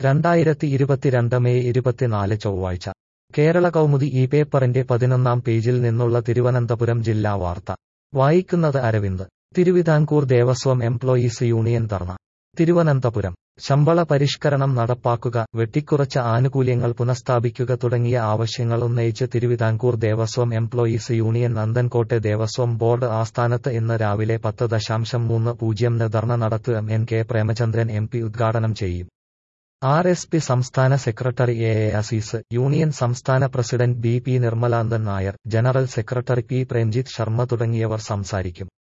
രണ്ടായിരത്തി ഇരുപത്തിരണ്ട് മെയ് ഇരുപത്തിനാല് ചൊവ്വാഴ്ച കേരള കൗമുദി ഈ പേപ്പറിന്റെ പതിനൊന്നാം പേജിൽ നിന്നുള്ള തിരുവനന്തപുരം ജില്ലാ വാർത്ത വായിക്കുന്നത് അരവിന്ദ് തിരുവിതാംകൂർ ദേവസ്വം എംപ്ലോയീസ് യൂണിയൻ ധർണ തിരുവനന്തപുരം ശമ്പള പരിഷ്കരണം നടപ്പാക്കുക വെട്ടിക്കുറച്ച ആനുകൂല്യങ്ങൾ പുനഃസ്ഥാപിക്കുക തുടങ്ങിയ ആവശ്യങ്ങൾ ഉന്നയിച്ച് തിരുവിതാംകൂർ ദേവസ്വം എംപ്ലോയീസ് യൂണിയൻ നന്ദൻകോട്ടെ ദേവസ്വം ബോർഡ് ആസ്ഥാനത്ത് ഇന്ന് രാവിലെ പത്ത് ദശാംശം മൂന്ന് പൂജ്യംന് ധർണ നടത്തുക N K Premachandran M P ഉദ്ഘാടനം ചെയ്യും ആർ എസ് പി സംസ്ഥാന secretary A A Azeez union സംസ്ഥാന president B P Nirmalanandan Nair general secretary P Premjith Sharma തുടങ്ങിയവർ സംസാരിക്കും